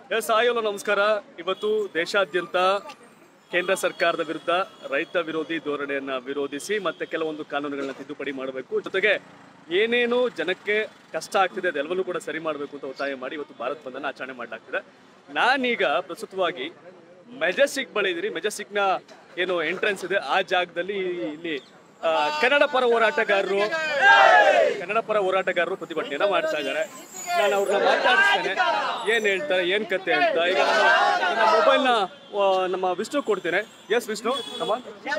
S ಆಯೋಲ ನಮಸ್ಕಾರ ಇವತ್ತು ದೇಶಾದ್ಯಂತ ಕೇಂದ್ರ ಸರ್ಕಾರದ ವಿರುದ್ಧ ರೈತ ವಿರೋಧಿ ಧೋರಣೆಯನ್ನ ವಿರೋಧಿಸಿ ಮತ್ತೆ ಕೆಲವೊಂದು ಕಾನೂನುಗಳನ್ನ ತಿದ್ದುಪಡಿ ಮಾಡಬೇಕು ಜೊತೆಗೆ ಏನೇನು ಜನಕ್ಕೆ ಕಷ್ಟ ಆಗ್ತಿದೆ ಅದೆಲ್ಲವನ್ನೂ ಕೂಡ ಸರಿ ಮಾಡಬೇಕು ಅಂತ ಒತ್ತಾಯ ಮಾಡಿ ಇವತ್ತು ಭಾರತ್ ಬಂದನ್ನ ಆಚರಣೆ ಮಾಡಲಾಗ್ತಿದೆ ನಾನೀಗ ಪ್ರಸ್ತುತವಾಗಿ ಮೆಜೆಸ್ಟಿಕ್ ಬಳಿ ಇದೀನಿ ಮೆಜೆಸ್ಟಿಕ್ನ ಏನು ಎಂಟ್ರೆನ್ಸ್ ಇದೆ ಆ ಜಾಗದಲ್ಲಿ ಇಲ್ಲಿ ಆ, ಕನ್ನಡ ಪರ ಹೋರಾಟಗಾರರು ಕನ್ನಡ ಪರ ಹೋರಾಟಗಾರರು ಪ್ರತಿಭಟನೆಯನ್ನ ಮಾಡ್ತಾ ಇದ್ದಾರೆ ನಾನು ಅವ್ರನ್ನ ಮಾತಾಡಿಸ್ತೇನೆ ಏನ್ ಹೇಳ್ತಾರೆ ಏನ್ ಕತೆ ಅಂತ ಈಗ ನಾನು ನನ್ನ ಮೊಬೈಲ್ನ ನಮ್ಮ ವಿಷ್ಣು ಕೊಡ್ತೇನೆ ಎಸ್ ವಿಷ್ಣು ನಮ್ಮ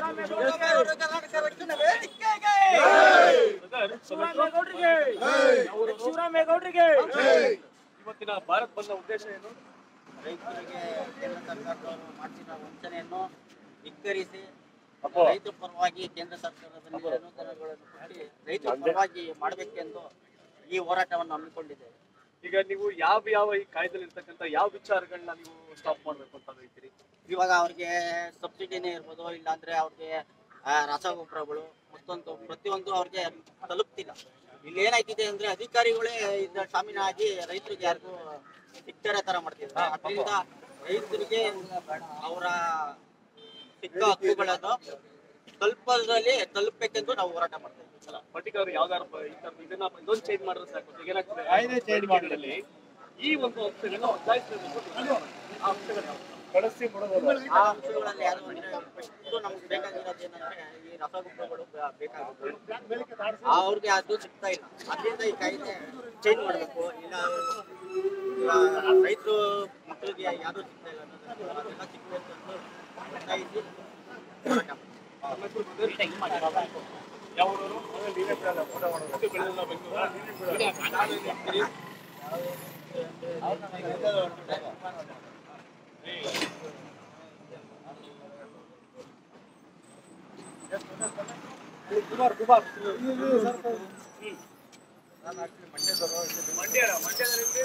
ಇವತ್ತಿನ ಭಾರತ್ ಬಂದ ಉದ್ದೇಶ ಏನು ರೈತರಿಗೆ ಕೇಂದ್ರ ಸರ್ಕಾರದವರು ಮಾಡಿಸಿದ ವಂಚನೆಯನ್ನು ಧಿಕ್ಕರಿಸಿ ಅಪ್ಪೋ. ರೈತರ ಪರವಾಗಿ ಕೇಂದ್ರ ಸರ್ಕಾರದಲ್ಲಿ ಅನುದಾನಗಳನ್ನು ಕೊಟ್ಟು ರೈತರ ಪರವಾಗಿ ಮಾಡಬೇಕೆಂದು ಈ ಹೋರಾಟವನ್ನು ಹಮ್ಮಿಕೊಂಡಿದ್ದೇವೆ ಈಗ ನೀವು ಯಾವ ಯಾವ ಈ ಕಾಯ್ದೆಲಿ ಇರ್ತಕ್ಕಂಥ ಯಾವ ವಿಚಾರಗಳನ್ನ ನೀವು ಸ್ಟಾಪ್ ಮಾಡ್ಬೇಕು ಅಂತ ಹೇಳ್ತೀರಿ ಇವಾಗ ಅವ್ರಿಗೆ ಸಬ್ಸಿಡಿನೇ ಇರ್ಬೋದು ಇಲ್ಲಾಂದ್ರೆ ಅವ್ರಿಗೆ ಆ, ರಸಗೊಬ್ಬರಗಳು ಮತ್ತೊಂದು ಪ್ರತಿಯೊಂದು ಅವ್ರಿಗೆ ತಲುಪ್ತಿಲ್ಲ ಇಲ್ಲಿ ಏನಾಯ್ತಿದೆ ಅಂದ್ರೆ ಅಧಿಕಾರಿಗಳೇ ಇದ್ರ ಶಾಮೀನಾಗಿ ರೈತರಿಗೆ ಯಾರಿಗೂ ಸಿಕ್ತಾರೆ ತರ ಮಾಡ್ತಿದ್ದಾರೆ ಅದರಿಂದ ರೈತರಿಗೆ ಅವರ ಸಿಕ್ಕ ಹಕ್ಕುಗಳನ್ನು ತಲುಪೋದ್ರಲ್ಲಿ ತಲುಪಬೇಕೆಂದು ನಾವು ಹೋರಾಟ ಮಾಡ್ತಾ ಇದ್ದೀವಿ ಸಲ ಪರ್ಟಿಕ್ಯುಲರ್ ಯಾವ್ದಾರು ಪ- ಈ ತರ ಇದನ್ನ ಇದೊಂದು ಚೇಂಜ್ ಮಾಡಿದ್ರೆ ಸಾಕು ಈಗ ಏನಾಗ್ತದೆ ಚೇಂಜ್ ಮಾಡಿದಲ್ಲಿ ಈ ಒಂದು ಅಂಶಗಳನ್ನ ಒತ್ತಾಯಿಸಬೇಕು ಆ ಅಂಶಗಳು ಯಾವ್ದು? ಆ ಅಂಶಗಳಲ್ಲಿ ಯಾರು ಫಸ್ಟ್ ನಮ್ಗೆ ಬೇಕಾಗಿರೋದು ಏನಂದ್ರೆ ಈ ರಸಗೊಬ್ಬರಗಳು ಬೇ- ಬೇಕಾಗುತ್ತೆ ಅವ್ರಿಗೆ ಅದು ಸಿಗ್ತಾ ಇಲ್ಲ ಅದರಿಂದ ಈ ಕಾಯ್ದೆ ಚೇಂಜ್ ಮಾಡಬೇಕು ಇಲ್ಲ ಇಲ್ಲ ರೈತರು ಮಕ್ಕಳಿಗೆ ಯಾರು ಸಿಗ್ತಾ ಇಲ್ಲ ಅನ್ನೋದನ್ನ ಅದೆಲ್ಲ ಸಿಗ್ಬೇಕು ಅಂತ ಒತ್ತಾಯಿಸಿ ಹೋರಾಟ ಮಾಡ್ತೀವಿ. ಯಾವ ಊರವರು? ಮತ್ತೆ ಬೆಳೆದಲ್ಲ ಬೆಂಗಳೂರಾ? ನಾವೇನ್ ಹೇಳ್ತೀರಿ? ಮಂಡ್ಯ ಮಂಡ್ಯದಲ್ಲಿ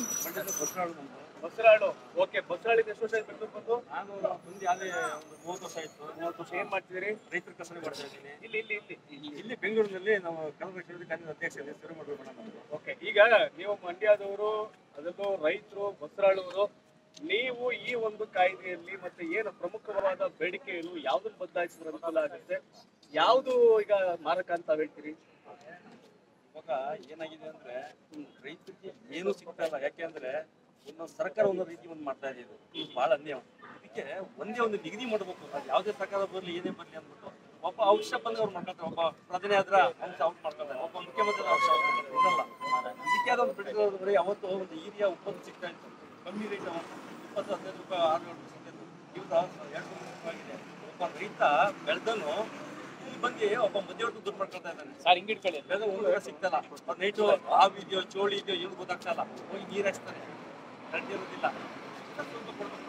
ಬಸರಾಳು ಓಕೆ ಬಸರಾಳಿಗೆ ಎಷ್ಟು ವರ್ಷ ಆಯ್ತು ಬೆಂಗಳೂರು ಬಂದು ನಾನು ಮುಂದೆ ಅಲ್ಲೇ ಒಂದು ಮೂವತ್ತು ವರ್ಷ ಆಯ್ತು ಮೂವತ್ತು ವರ್ಷ ಏನ್ ಮಾಡ್ತಿದ್ದೀರಿ ರೈತರ ಕಸನೆ ಮಾಡ್ತಾ ಇದ್ದೀನಿ ಇಲ್ಲಿ ಇಲ್ಲಿ ಇಲ್ಲಿ ಇಲ್ಲಿ ಬೆಂಗಳೂರಿನಲ್ಲಿ ನಾವು ಕನ್ನಡ ಕ್ಷೇತ್ರದ ಕಾಂಗ್ರೆಸ್ ಅಧ್ಯಕ್ಷ ಶುರು ಮಾಡಬೇಕು ನಮ್ಮದು ಓಕೆ ಈಗ ನೀವು ಮಂಡ್ಯದವರು ಅದರಲ್ಲೂ ರೈತರು ಬಸರಾಳವರು ನೀವು ಈ ಒಂದು ಕಾಯ್ದೆಯಲ್ಲಿ ಮತ್ತೆ ಏನು ಪ್ರಮುಖವಾದ ಬೇಡಿಕೆಯನ್ನು ಯಾವ್ದನ್ನ ಬದಲಾಯಿಸಿದ್ರೆ ಅನುಕೂಲ ಆಗುತ್ತೆ ಯಾವುದು ಈಗ ಮಾರಕ ಅಂತ ಹೇಳ್ತೀರಿ ಇವಾಗ ಏನಾಗಿದೆ ಅಂದ್ರೆ ರೈತರಿಗೆ ಏನು ಸಿಗ್ತಾ ಇಲ್ಲ ಯಾಕೆಂದ್ರೆ ಒಂದೊಂದು ಸರ್ಕಾರ ಒಂದೊಂದು ರೀತಿ ಒಂದು ಮಾಡ್ತಾ ಇದೆ ಇದು ಇದು ಬಹಳ ಅನ್ಯಾಯ ಇದಕ್ಕೆ ಒಂದೇ ಒಂದು ನಿಗದಿ ಮಾಡಬೇಕು ಅದು ಯಾವುದೇ ಸರ್ಕಾರ ಬರಲಿ ಏನೇ ಬರಲಿ ಅಂದ್ಬಿಟ್ಟು ಒಬ್ಬ ಔಷಧ ಬಂದ್ರೆ ಅವ್ರು ಮಾಡ್ಕೊತಾರೆ ಒಬ್ಬ ಪ್ರಧಾನಿ ಆದ್ರ ಅಂಶ ಔಟ್ ಮಾಡ್ಕೊತಾರೆ ಒಬ್ಬ ಮುಖ್ಯಮಂತ್ರಿ ಔಷಧ ಇದಲ್ಲ ಇದಕ್ಕೆ ಆದ ಒಂದು ಬೆಳೆದ ಬರೀ ಅವತ್ತು ಒಂದು ಈರಿಯಾ ಉಪ್ಪತ್ತು ಸಿಗ್ತಾ ಇತ್ತು ಕಮ್ಮಿ ರೇಟ್ ಅವತ್ತು ಇಪ್ಪತ್ತು ಹದಿನೈದು ರೂಪಾಯಿ ಆರು ಏಳು ಸಿಗ್ತಾ ಇತ್ತು ಇವತ್ತು ಎರಡು ಮೂರು ರೂಪಾಯಿ ಆಗಿದೆ ಒಬ್ಬ ರೈತ ಬೆಳೆದನು ಇಲ್ಲಿ ಬಂದು ಒಬ್ಬ ಮಧ್ಯವರ್ತಿ ದುಡ್ಡು ಮಾಡ್ಕೊಳ್ತಾ ಇದ್ದಾನೆ ಸರ್ ಹಿಂಗ್ ಇಟ್ಕೊಳ್ಳಿ ಬೆಳೆದ ಒಂದು ವೇಳೆ ಸಿಗ್ತಲ್ಲ ಅದು ನೈಟು ಹಾವು ಇದೆಯೋ ಚೋಳಿ ಇದೆಯೋ ಏನು ಗೊತ್ತಾಗ್ತಲ್ಲ ಹೋಗಿ ನೀರು ಹಾಕ್ತಾನೆ ಕರೆಂಟ್ ಇರೋದಿಲ್ಲ ಸ್ವಲ್ಪ ಕೊಡ್ಬೇಕು.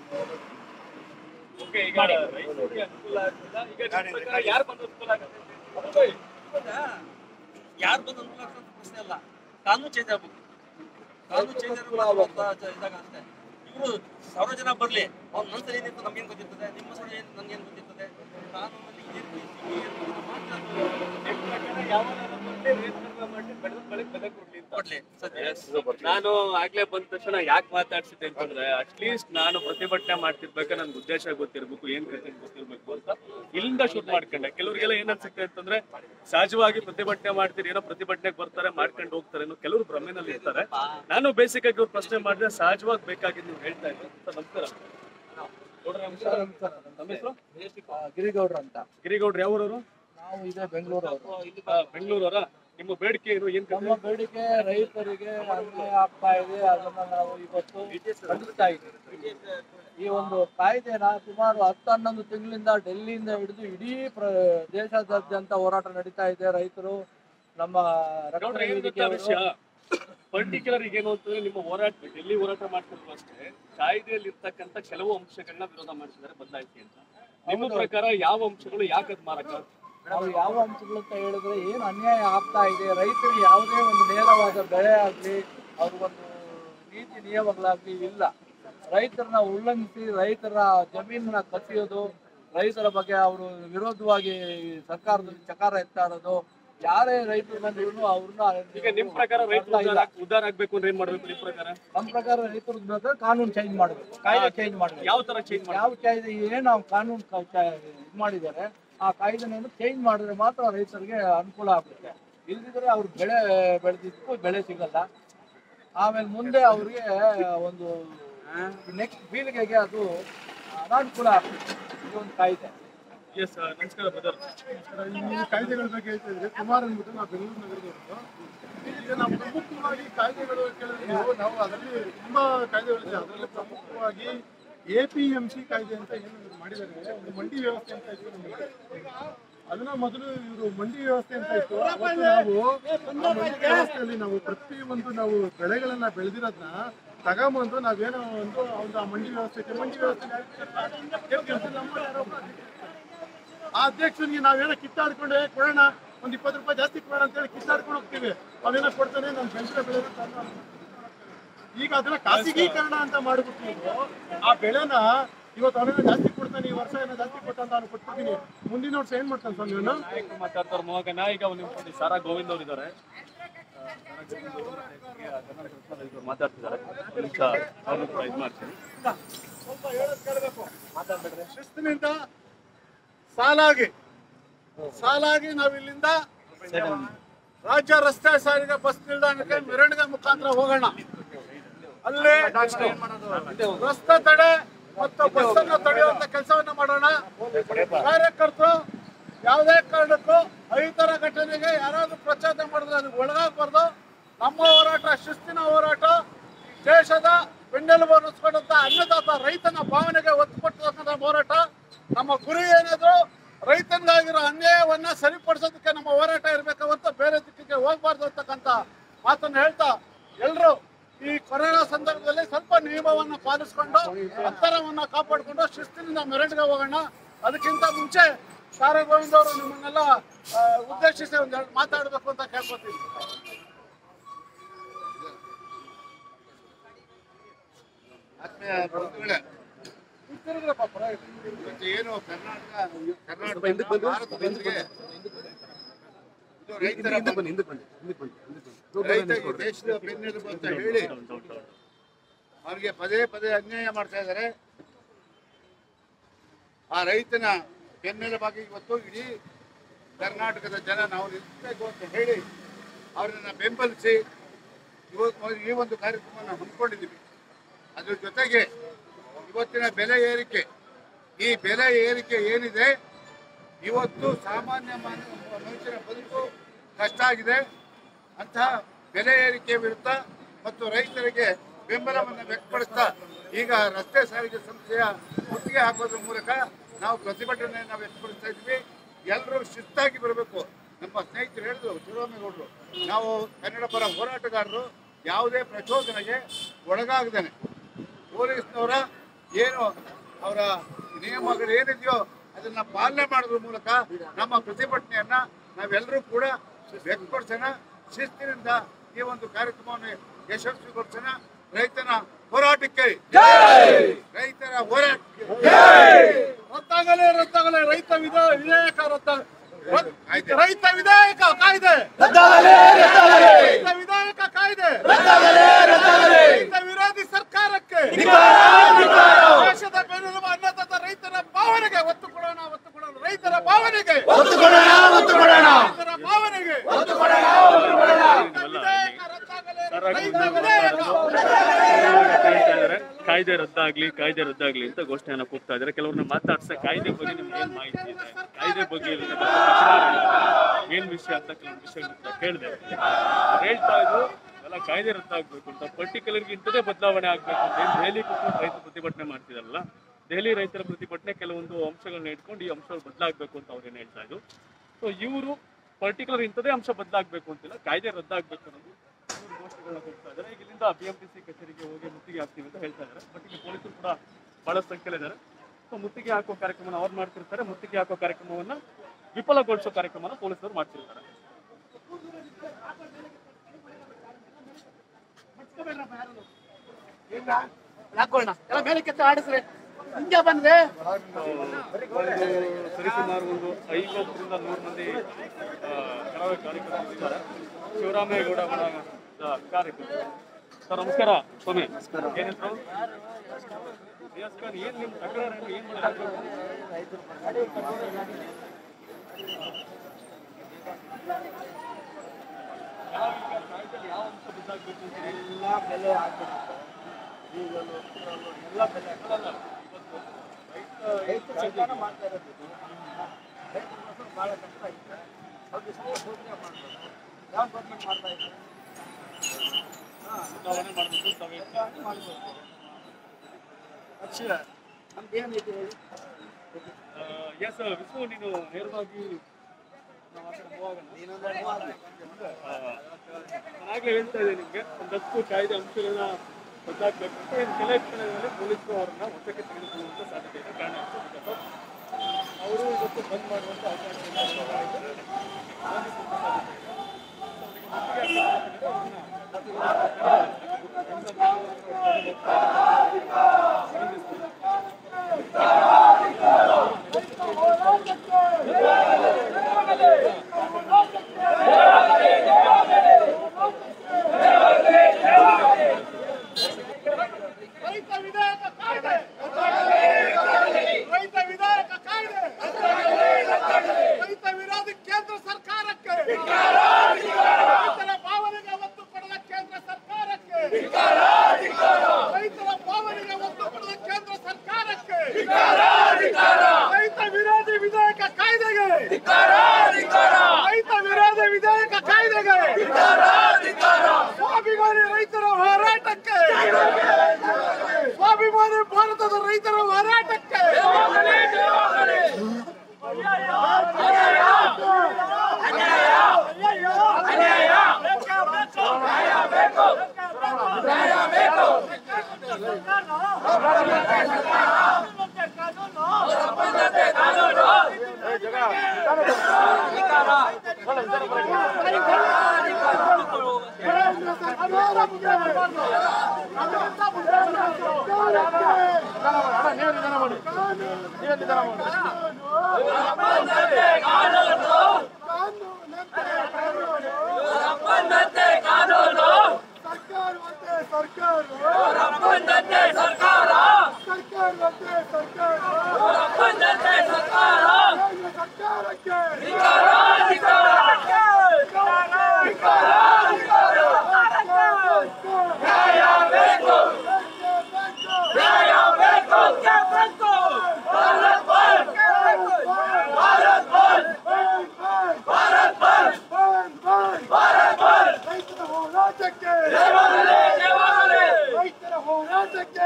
ಓಕೆ ಈಗ ರೈತರಿಗೆ ಅನುಕೂಲ ಆಗ್ತಿಲ್ಲ ಈಗ ನಿಮ್ಮ ಪ್ರಕಾರ ಯಾರು ಬಂದ್ರೆ ಅನುಕೂಲ ಆಗುತ್ತೆ ಇವಾಗ ಯಾರು ಬಂದು ಅನುಕೂಲ ಆಗ್ತದೆ ಅಂತ ಪ್ರಶ್ನೆ ಅಲ್ಲ ಕಾನೂನು ಚೇಂಜ್ ಆಗ್ಬೇಕು ಕಾನೂನು ಚೇಂಜ್ ಇದಾಗ ಅಷ್ಟೇ ಇವರು ಸಾವಿರ ಜನ ಬರ್ಲಿ ಅವ್ರ ಮನಸ್ಸಲ್ಲಿ ಏನಿತ್ತು ನಮ್ಗೇನು ಗೊತ್ತಿರ್ತದೆ ನಿಮ್ಮ ಮನಸ್ಸಲ್ಲಿ ಏನು ನಮ್ಗೇನು ಗೊತ್ತಿರ್ತದೆ ಕಾನೂನಲ್ಲಿ ಏನು ರೀತಿ ಏನು ಮಾತ್ರ ಅದು ನಿಮ್ಮ ಪ್ರಕಾರ ಯಾವನಾದ್ರು ಬಂದ್ರೆ ರೈತರನ್ನ ಮಾಡಿ ಬೆಳೆದ ಬೆಳೆಗೆ ಬೆಲೆ ಕೊಡ್ಲಿ ಅಂತ ಕೊಡ್ಲಿ ಸದ್ಯ ನಾನು ಆಗ್ಲೇ ಬಂದ ತಕ್ಷಣ ಯಾಕೆ ಮಾತಾಡ್ಸಿದ್ದೆ ಅಂತಂದ್ರೆ ಅಟ್ಲೀಸ್ಟ್ ನಾನು ಪ್ರತಿಭಟನೆ ಮಾಡ್ತಿರ್ಬೇಕು ನನ್ಗೆ ಉದ್ದೇಶ ಗೊತ್ತಿರ್ಬೇಕು ಏನ್ ಕತೆ ಗೊತ್ತಿರ್ಬೇಕು ಅಂತ ಇಲ್ಲಿಂದ ಶೂಟ್ ಮಾಡ್ಕೊಂಡೆ ಕೆಲವ್ರಿಗೆಲ್ಲ ಏನ್ ಅನ್ಸುತ್ತೆ ಅಂತಂದ್ರೆ ಸಹಜವಾಗಿ ಪ್ರತಿಭಟನೆ ಮಾಡ್ತೀರಿ ಏನೋ ಪ್ರತಿಭಟನೆಗೆ ಬರ್ತಾರೆ ಮಾಡ್ಕೊಂಡು ಹೋಗ್ತಾರೆ ಅನ್ನೋ ಕೆಲವರು ಭ್ರಮೆನಲ್ಲಿ ಇರ್ತಾರೆ ನಾನು ಬೇಸಿಕ್ ಆಗಿ ಇವ್ರು ಪ್ರಶ್ನೆ ಮಾಡಿದ್ರೆ ಸಹಜವಾಗಿ ಬೇಕಾಗಿದ್ದು ನೀವು ಹೇಳ್ತಾ ಇದ್ದೀನಿ ಸರ್ ನಮಸ್ಕಾರ ಗೌಡ್ರೆ, ನಮಸ್ಕಾರ. ನಮ್ಮ ಹೆಸರು ಗಿರಿಗೌಡ್ರು ಅಂತ ಗಿರಿಗೌಡ್ರು ಯಾವೂರವರು ನಾವು ಇದೇ ಬೆಂಗಳೂರು ಬೆಂಗಳೂರವರ ನಿಮ್ಮ ಬೇಡಿಕೆ ಏನು ಏನ್ ಕತೆ? ನಮ್ಮ ಬೇಡಿಕೆ ರೈತರಿಗೆ ಅನ್ಯಾಯ ಆಗ್ತಾ ಇದೆ ಅದನ್ನ ನಾವು ಇವತ್ತು ಖಂಡಿಸ್ತಾ ಇದ್ದೀವಿ ಈ ಒಂದು ಕಾಯ್ದೆನ ಸುಮಾರು ಹತ್ತು ಹನ್ನೊಂದು ತಿಂಗಳಿಂದ ಡೆಲ್ಲಿಯಿಂದ ಹಿಡಿದು ಇಡೀ ಪ್ರ ದೇಶಾದ್ಯಂತ ಹೋರಾಟ ನಡೀತಾ ಇದೆ ರೈತರು ನಮ್ಮ ಗೌಡ್ರೆ, ರಕ್ಷಣಾ ಏನ್ ಗೊತ್ತಾ ವಿಷಯ ವೇದಿಕೆಯವರು ಪರ್ಟಿಕ್ಯುಲರ್ ಈಗ ಏನು ಅಂತಂದ್ರೆ ನಿಮ್ಮ ಹೋರಾಟ ಡೆಲ್ಲಿ ಹೋರಾಟ ಮಾಡ್ತಿದ್ರು ಅಷ್ಟೇ ಕಾಯ್ದೆಯಲ್ಲಿ ಇರ್ತಕ್ಕಂಥ ಕೆಲವು ಅಂಶಗಳನ್ನ ವಿರೋಧ ಮಾಡಿಸಿದ್ದಾರೆ ಬದಲಾಯಿಸಿ ಅಂತ ನಿಮ್ಮ ಪ್ರಕಾರ ಯಾವ ಅಂಶಗಳು ಯಾಕೆ ಅದು ಮಾರಕ ನಾವು ಯಾವ ಅಂಶಗಳು ಅಂತ ಹೇಳಿದ್ರೆ ಏನು ಅನ್ಯಾಯ ಆಗ್ತಾ ಇದೆ ರೈತರಿಗೆ ಯಾವುದೇ ಒಂದು ನೇರವಾದ ಬೆಳೆ ಆಗಲಿ ಅವ್ರಿಗೊಂದು ನೀತಿ ನಿಯಮಗಳಾಗ್ಲಿ ಇಲ್ಲ ರೈತರನ್ನ ಉಲ್ಲಂಘಿಸಿ ರೈತರ ಜಮೀನನ್ನ ಕಸಿಯೋದು ರೈತರ ಬಗ್ಗೆ ಅವರು ವಿರೋಧವಾಗಿ ಸರ್ಕಾರದಲ್ಲಿ ಚಕಾರ ಎತ್ತಾ ಇರೋದು ಯಾರೇ ರೈತರು ಬಂದ್ರು ಅವ್ರನ್ನ ಈಗ ನಿಮ್ ಪ್ರಕಾರ ರೈತರು ಉದ್ಧಾರ ಆಗ್- ಉದ್ಧಾರ ಆಗ್ಬೇಕು ಅಂದ್ರೆ ಏನ್ ಮಾಡ್ಬೇಕು ನಿಮ್ ಪ್ರಕಾರ ನಮ್ಮ ಪ್ರಕಾರ ರೈತರು ಬೇಕಾದ್ರೆ ಕಾನೂನು ಚೇಂಜ್ ಮಾಡಬೇಕು ಕಾಯ್ದೆ ಚೇಂಜ್ ಮಾಡಬೇಕು ಯಾವ ತರ ಚೇಂಜ್ ಮಾಡಿ ಯಾವ ಕಾಯ್ದೆ ಏನ್ ನಾವು ಕಾನೂನು ಕ- ಚ- ಇದ್ ಮಾಡಿದ್ದಾರೆ ಆ ಕಾಯ್ದೆಯನ್ನು ಚೇಂಜ್ ಮಾಡಿದ್ರೆ ಮಾತ್ರ ರೈತರಿಗೆ ಅನುಕೂಲ ಆಗುತ್ತೆ ಇಲ್ದಿದ್ರೆ ಅವ್ರು ಬೆಳೆ ಬೆಳೆದಿದ್ದಕ್ಕೂ ಬೆಳೆ ಸಿಗಲ್ಲ ಆಮೇಲೆ ಮುಂದೆ ಅವ್ರಿಗೆ ಒಂದು ನೆಕ್ಸ್ಟ್ ಪೀಳಿಗೆಗೆ ಅದು ಅನಾನುಕೂಲ ಆಗ್ತದೆ ಇದೊಂದು ಕಾಯ್ದೆ ಎಸ್ ನಮಸ್ಕಾರ ಬ್ರದರ್ ಈ ಕಾಯ್ದೆಗಳ ಬಗ್ಗೆ ಹೇಳ್ತಿದ್ರೆ ಕುಮಾರ್ ಅಂದ್ಬಿಟ್ಟು ನಾವು ಬೆಂಗಳೂರು ನಗರದವರು ಈಗ ನಾವು ಪ್ರಮುಖವಾಗಿ ಕಾಯ್ದೆಗಳು ಕೇಳಿದ್ರೆ ನೀವು ನಾವು ಅದರಲ್ಲಿ ತುಂಬಾ ಕಾಯ್ದೆಗಳಿದೆ ಅದರಲ್ಲಿ ಪ್ರಮುಖವಾಗಿ ಎ ಪಿ ಎಂ ಸಿ ಕಾಯ್ದೆ ಅಂತ ಏನು ಇವ್ರು ಮಾಡಿದ್ದಾರೆ ಒಂದು ಮಂಡಿ ವ್ಯವಸ್ಥೆ ಅಂತ ಇತ್ತು ನಮಗೆ. ಅದನ್ನ ಮೊದಲು ಇವರು ಮಂಡಿ ವ್ಯವಸ್ಥೆ ಅಂತ ಇತ್ತು ಅವತ್ತು ನಾವು ಆ ಮಂಡಿ ವ್ಯವಸ್ಥೆಯಲ್ಲಿ ನಾವು ಪ್ರತಿ ಒಂದು ನಾವು ಬೆಳೆಗಳನ್ನ ಬೆಳೆದಿರೋದನ್ನ ತಗೊಂಬಂದು ನಾವೇನೋ ಒಂದು ಒಂದು ಆ ಮಂಡಿ ವ್ಯವಸ್ಥೆಗೆ ಮಂಡಿ ವ್ಯವಸ್ಥೆ ನಮ್ಮ ಯಾರೋ ಒಬ್ಬ ಆ ಅಧ್ಯಕ್ಷನಿಗೆ ನಾವೇನೋ ಕಿತ್ತಾಡ್ಕೊಂಡು "ಏ, ಕೊಡೋಣ ಒಂದ್ ಇಪ್ಪತ್ತು ರೂಪಾಯಿ ಜಾಸ್ತಿ ಕೊಡೋಣ ಅಂತ ಹೇಳಿ ಕಿತ್ತಾಡ್ಕೊಂಡು ಹೋಗ್ತೀವಿ ಅವೇನೋ ಕೊಡ್ತಾನೆ ನಾನು ಬೆಳೆಸಿದ ಬೆಳೆ ಈಗ ಅದನ್ನ ಖಾಸಗೀಕರಣ ಅಂತ ಮಾಡ್ಬಿಟ್ಟು ನೀವು ಆ ಬೆಳೆನ ಇವತ್ತು ಅವನೇನೋ ಜಾಸ್ತಿ ಕೊಡ್ತಾನೆ ಈ ವರ್ಷ ಏನೋ ಜಾಸ್ತಿ ಕೊಟ್ಟ ಅಂತ ಅವ್ನು ಕೊಟ್ಬಿಡ್ತೀನಿ ಮುಂದಿನ ವರ್ಷ ಏನ್ ಮಾಡ್ತಾನೆ ಸ್ವಾಮಿ ಅವನು ನಾಯಕ ಮಾತಾಡ್ತಾರೆ ಮಗ ನಾಯಕ ಅವ್ರು ನಿಂತ್ಕೊಂಡು ಸಾರಾ ಗೋವಿಂದ್ ಅವರು ಇದ್ದಾರೆ ಮಾತಾಡ್ತಿದ್ದಾರೆ ಒಂದ್ ನಿಮಿಷ ಅವ್ರನ್ನೂ ಕೂಡ ಇದು ಮಾಡ್ತೀನಿ ಶಿಸ್ತಿನಿಂದ ಸಾಲಾಗಿ ಸಾಲಾಗಿ ನಾವು ಇಲ್ಲಿಂದ ರಾಜ್ಯ ರಸ್ತೆ ಸಾರಿಗೆ ಬಸ್ ನಿಲ್ದಾಣಕ್ಕೆ ಮೆರವಣಿಗೆ ಮುಖಾಂತರ ಹೋಗೋಣ ಅಲ್ಲಿ ರಸ್ತೆ ತಡೆ ಮತ್ತು ಬಸ್ ಅನ್ನು ತಡೆಯುವಂತ ಕೆಲಸವನ್ನ ಮಾಡೋಣ ಕಾರ್ಯಕರ್ತರು ಯಾವುದೇ ಕಾರಣಕ್ಕೂ ಅಹಿತರ ಘಟನೆಗೆ ಯಾರಾದ್ರೂ ಪ್ರಚೋದನೆ ಮಾಡಿದ್ರೆ ಅದಕ್ಕೆ ಒಳಗಾಗಬಾರ್ದು ನಮ್ಮ ಹೋರಾಟ ಶಿಸ್ತಿನ ಹೋರಾಟ ದೇಶದ ಬೆನ್ನೆಲುಬು ಅನ್ನಿಸ್ಕೊಂಡಂತ ಅನ್ನದಾತ ರೈತನ ಭಾವನೆಗೆ ಒತ್ತು ಕೊಟ್ಟತಕ್ಕಂಥ ಹೋರಾಟ ನಮ್ಮ ಗುರಿ ಏನಾದ್ರು ರೈತನಿಗಾಗಿರೋ ಅನ್ಯಾಯವನ್ನ ಸರಿಪಡಿಸೋದಕ್ಕೆ ನಮ್ಮ ಹೋರಾಟ ಇರಬೇಕು ಹೊರತು ಬೇರೆ ದಿಕ್ಕಿಗೆ ಹೋಗ್ಬಾರ್ದು ಅಂತಕ್ಕಂಥ ಮಾತನ್ನು ಹೇಳ್ತಾ ಎಲ್ಲರೂ ಈ ಕೊರೋನಾ ಸಂದರ್ಭದಲ್ಲಿ ಸ್ವಲ್ಪ ನಿಯಮವನ್ನು ಪಾಲಿಸಿಕೊಂಡು ಅಂತರವನ್ನ ಕಾಪಾಡಿಕೊಂಡು ಶಿಸ್ತಿನಿಂದ ಮೆರವಣಿಗೆ ಹೋಗೋಣ ಅದಕ್ಕಿಂತ ಮುಂಚೆ ಸಾರಾ ಗೋವಿಂದ್ ಅವರು ನಿಮ್ಮನ್ನೆಲ್ಲ ಆ, ಉದ್ದೇಶಿಸಿ ಒಂದೆರಡು ಮಾತಾಡಬೇಕು ಅಂತ ಕೇಳ್ಕೊತೀನಿ ಆತ್ಮೀಯ ಬಂಧುಗಳೇ ತಿರುಗ್ರಪ್ಪ ಪರವಾಗಿಲ್ಲ. ಇವತ್ತು ಏನು ಕರ್ನಾಟಕ ಕರ್ನಾಟಕ ಭಾರತ ಬಂದ್ಗೆ ಇದು ರೈತರ ರೈತ ಈ ದೇಶದ ಬೆನ್ನೆಲುಬು ಅಂತ ಹೇಳಿ ಅವ್ರಿಗೆ ಪದೇ ಪದೇ ಅನ್ಯಾಯ ಮಾಡ್ತಾ ಇದ್ದಾರೆ ಆ ರೈತನ ಬೆನ್ನೆಲುಬಾಗಿ ಇವತ್ತು ಇಡೀ ಕರ್ನಾಟಕದ ಜನ ನಾವು ನಿಲ್ಲಿಸಬೇಕು ಅಂತ ಹೇಳಿ ಅವರನ್ನ ಬೆಂಬಲಿಸಿ ಇವತ್ತು ಈ ಒಂದು ಕಾರ್ಯಕ್ರಮವನ್ನು ಹಮ್ಮಿಕೊಂಡಿದ್ದೀವಿ ಅದ್ರ ಜೊತೆಗೆ ಇವತ್ತಿನ ಬೆಲೆ ಏರಿಕೆ ಈ ಬೆಲೆ ಏರಿಕೆ ಏನಿದೆ ಇವತ್ತು ಸಾಮಾನ್ಯ ಮಾನವ ಮನುಷ್ಯನ ಬದುಕು ಕಷ್ಟ ಆಗಿದೆ ಅಂತಹ ಬೆಲೆ ಏರಿಕೆ ವಿರುದ್ಧ ಮತ್ತು ರೈತರಿಗೆ ಬೆಂಬಲವನ್ನು ವ್ಯಕ್ತಪಡಿಸ್ತಾ ಈಗ ರಸ್ತೆ ಸಾರಿಗೆ ಸಂಸ್ಥೆಯ ಮುತ್ತಿಗೆ ಹಾಕೋದ್ರ ಮೂಲಕ ನಾವು ಪ್ರತಿಭಟನೆಯನ್ನು ವ್ಯಕ್ತಪಡಿಸ್ತಾ ಇದ್ವಿ ಎಲ್ಲರೂ ಶಿಸ್ತಾಗಿ ಬರಬೇಕು ನಮ್ಮ ಸ್ನೇಹಿತರು ಹೇಳಿದ್ರು ಶಿವರಾಮೇಗೌಡರು ನಾವು ಕನ್ನಡ ಪರ ಹೋರಾಟಗಾರರು ಯಾವುದೇ ಪ್ರಚೋದನೆಗೆ ಒಳಗಾಗದೇನೆ ಪೊಲೀಸ್ನವರ ಏನು ಅವರ ನಿಯಮಗಳು ಏನಿದೆಯೋ ಅದನ್ನ ಪಾಲನೆ ಮಾಡೋದ್ರ ಮೂಲಕ ನಮ್ಮ ಪ್ರತಿಭಟನೆಯನ್ನ ನಾವೆಲ್ಲರೂ ಕೂಡ ವ್ಯಕ್ತಪಡಿಸೋಣ ಶಿಸ್ತಿನಿಂದ ಈ ಒಂದು ಕಾರ್ಯಕ್ರಮವನ್ನು ಯಶಸ್ವಿಗೊಳಿಸೋಣ ರೈತನ ಹೋರಾಟಕ್ಕೆ ರೈತರ ಹೋರಾಟಕ್ಕೆ ರದ್ದಾಗಲೇ ರದ್ದಾಗಲೇ ರೈತ ವಿಧ ವಿಧೇಯಕ ರದ್ದ ರದ್- ರೈತ ವಿಧೇಯಕ ಕಾಯ್ದೆ ರೈತ ವಿಧೇಯಕ ಕಾಯ್ದೆ ರೈತ ವಿರೋಧಿ ಸರ್ಕಾರಕ್ಕೆ ದೇಶದ ಬೆನ್ನೆಲುಬು ಅನ್ನದಾತ ರೈತರ ಭಾವನೆಗೆ ಒತ್ತು ಕೊಡೋಣ ಒತ್ತು ಕೊಡೋಣ ರೈತರ ಭಾವನೆಗೆ ರೈತರ ಭಾವನೆಗೆ ರೈತ ವಿಧೇಯಕ ರದ್ದಾಗಲೇ ರೈತ ವಿಧೇಯಕ ಹೇಳ್ತಾ ಇದ್ದಾರೆ ಕಾಯ್ದೆ ರದ್ದಾಗ್ಲಿ ಕಾಯ್ದೆ ರದ್ದಾಗ್ಲಿ ಅಂತ ಘೋಷಣೆಯನ್ನ ಕೂಗ್ತಾ ಇದ್ದಾರೆ ಕೆಲವ್ರನ್ನ ಮಾತಾಡ್ಸ ಕಾಯ್ದೆ ಬಗ್ಗೆ ನಿಮ್ಗೆ ಏನ್ ಮಾಹಿತಿ ಇದೆ ಕಾಯ್ದೆ ಬಗ್ಗೆ ಇರ್ತಕ್ಕಂಥ ತಕರಾರು ಏನ್ ವಿಷಯ ಅಂತ ಕೆಲವು ವಿಷಯಗಳನ್ನ ಕೇಳಿದೆ ಅವ್ರು ಹೇಳ್ತಾ ಇದ್ರು ಎಲ್ಲ ಕಾಯ್ದೆ ರದ್ದಾಗ್ಬೇಕು ಅಂತ ಪರ್ಟಿಕ್ಯುಲರ್ ಇಂಥದೇ ಬದಲಾವಣೆ ಆಗ್ಬೇಕು ಅಂತ ಏನ್ ದೆಹಲಿ ಕೂತ್ಕೊಂಡು ರೈತ ಪ್ರತಿಭಟನೆ ಮಾಡ್ತಿದಾರಲ್ಲ ದೆಹಲಿ ರೈತರ ಪ್ರತಿಭಟನೆ ಕೆಲವೊಂದು ಅಂಶಗಳನ್ನ ಇಟ್ಕೊಂಡು ಈ ಅಂಶಗಳು ಬದಲಾಗಬೇಕು ಅಂತ ಅವ್ರೇನ್ ಹೇಳ್ತಾ ಇದ್ರು ಸೊ ಇವರು ಪರ್ಟಿಕ್ಯುಲರ್ ಇಂಥದೇ ಅಂಶ ಬದಲಾಗಬೇಕು ಅಂತಿಲ್ಲ ಕಾಯ್ದೆ ರದ್ದಾಗಬೇಕು ಅನ್ನೋದು ಇವ್ರು ಘೋಷಣೆಗಳನ್ನ ಕೊಡ್ತಾ ಇದ್ದಾರೆ ಈಗ ಇಲ್ಲಿಂದ ಬಿ ಎಂ ಟಿ ಸಿ ಕಚೇರಿಗೆ ಹೋಗಿ ಮುತ್ತಿಗೆ ಹಾಕ್ತೀವಿ ಅಂತ ಹೇಳ್ತಾ ಇದ್ದಾರೆ ಬಟ್ ಈಗ ಪೊಲೀಸರು ಕೂಡ ಬಹಳಷ್ಟು ಸಂಖ್ಯೆಯಲ್ಲಿ ಇದ್ದಾರೆ ಸೊ ಮುತ್ತಿಗೆ ಹಾಕೋ ಕಾರ್ಯಕ್ರಮನ ಅವ್ರು ಮಾಡ್ತಿರ್ತಾರೆ ಮುತ್ತಿಗೆ ಹಾಕೋ ಕಾರ್ಯಕ್ರಮವನ್ನ ವಿಫಲಗೊಳಿಸೋ ಕಾರ್ಯಕ್ರಮನ ಪೊಲೀಸರು ಮಾಡ್ತಿರ್ತಾರೆ ಹಾಕೊಳ್ಳೋಣ ಎಲ್ಲ ಮೇಲೆ ಕೆತ್ತ ಆಡಿಸ್ರೆ ಹಿಂಗೆ ಬಂದ್ರೆ ಒಂದು ಸರಿಸುಮಾರು ಒಂದು ಐವತ್ತರಿಂದ ನೂರು ಮಂದಿ ಆ, ಕಳವೆ ಕಾರ್ಯಕರ್ತರು ಇದ್ದಾರೆ ಶಿವರಾಮೇಗೌಡ ಬಣದ ಕಾರ್ಯಕರ್ತರು ಸರ್ ನಮಸ್ಕಾರ ಸ್ವಾಮಿ ಏನ್ ಹೆಸರು ರಿಯಾಜ್ ಖಾನ್ ಏನ್ ನಿಮ್ ತಕರಾರು ಏನು? ಏನ್ ಮಾಡಬೇಕು ಯಾವ ಅಂಶ ಬಿದ್ದಾಕ್ಬೇಕು ಅಂತೀರಿ? ಎಲ್ಲ ಬೆಲೆ ಆಗ್ಬಿಡುತ್ತೆ ಡೀಸೆಲು ಪೆಟ್ರೋಲು ಎಲ್ಲ ಬೆಲೆ ಅಲ್ಲ, ಇವತ್ತು ರೈತ ಸಂತಾನ ಮಾಡ್ತಾ ಇರೋದು ಇದು. ರೈತರ ಮಕ್ಕಳು ಭಾಳ ಕಷ್ಟ ಐತೆ ಅವ್ರಿಗೆ ಸ್ವಲ್ಪ ಶೋಧನೆ ಮಾಡಬೇಕು ಯಾವ ಗೌರ್ಮೆಂಟ್ ಮಾಡ್ತಾ ಇದ್ದಾರೆ ಚುನಾವಣೆ ಮಾಡಬೇಕು ತಾವು ಹೇಳ್ತೀರಿ. ಮಾಡಬೇಕು ಅಕ್ಷರ ನಮ್ದು ಏನೈತೆ ಹೇಳಿ ಎಸ್ ವಿಶ್ವ ನೀನು ನೇರವಾಗಿ ನಾವು ಆ ಕಡೆ move ಆಗೋಣ. ಆ, ನಾನಾಗ್ಲೇ ಹೇಳ್ತಾ ಇದ್ದೆ ನಿಮ್ಗೆ ಒಂದಷ್ಟು ಕಾಯ್ದೆ ಅಂಶಗಳನ್ನ ಬದಲಾಗಬೇಕು ಅಂತ ಇನ್ನು ಕೆಲವು ಕ್ಷಣಗಳಲ್ಲಿ ಪೊಲೀಸರು ಅವರನ್ನ ವಶಕ್ಕೆ ತೆಗೆದುಕೊಳ್ಳುವಂತ ಸಾಧ್ಯತೆ ಇದೆ ಕಾರಣ because ಅವರು ಇವತ್ತು ಬಂದ್ ಮಾಡುವಂತ ಅವಕಾಶವನ್ನು ಬಂದಿರುವಂತ ಸಾಧ್ಯತೆ ಇದೆ. So, ಅವರಿಗೆ ಮುತ್ತಿಗೆ ಹಾಕಿದ್ರೆ ಅವ್ರನ್ನ ರೈತ ವಿಧೇಯಕ ಕಾಯ್ದೆ ರೈತ ವಿಧೇಯಕ ಕಾಯ್ದೆ ರೈತ ವಿರೋಧಿ ಕೇಂದ್ರ ಸರ್ಕಾರಕ್ಕೆ ರೈತರ ಭಾವನೆಗೆ ಒತ್ತು ಕೊಡದ ಕೇಂದ್ರ ಸರ್ಕಾರಕ್ಕೆ ರೈತರ ಭಾವನೆಗೆ ಒತ್ತು ಕೊಡದ ಕೇಂದ್ರ ಸರ್ಕಾರಕ್ಕೆ ರೈತ ವಿರೋಧಿ ವಿಧೇಯಕ ಕಾಯ್ದೆಗೆ ರೈತ ವಿರೋಧಿ ವಿಧೇಯಕ ಕಾಯ್ದೆಗೆ ಸ್ವಾಭಿಮಾನಿ ರೈತರ ಹೋರಾಟಕ್ಕೆ ಸ್ವಾಭಿಮಾನಿ ಭಾರತದ ರೈತರ ಹೋರಾಟಕ್ಕೆ ರೈತರ ಹೋರಾಟಕ್ಕೆ ರೈತರ ಹೋರಾಟಕ್ಕೆ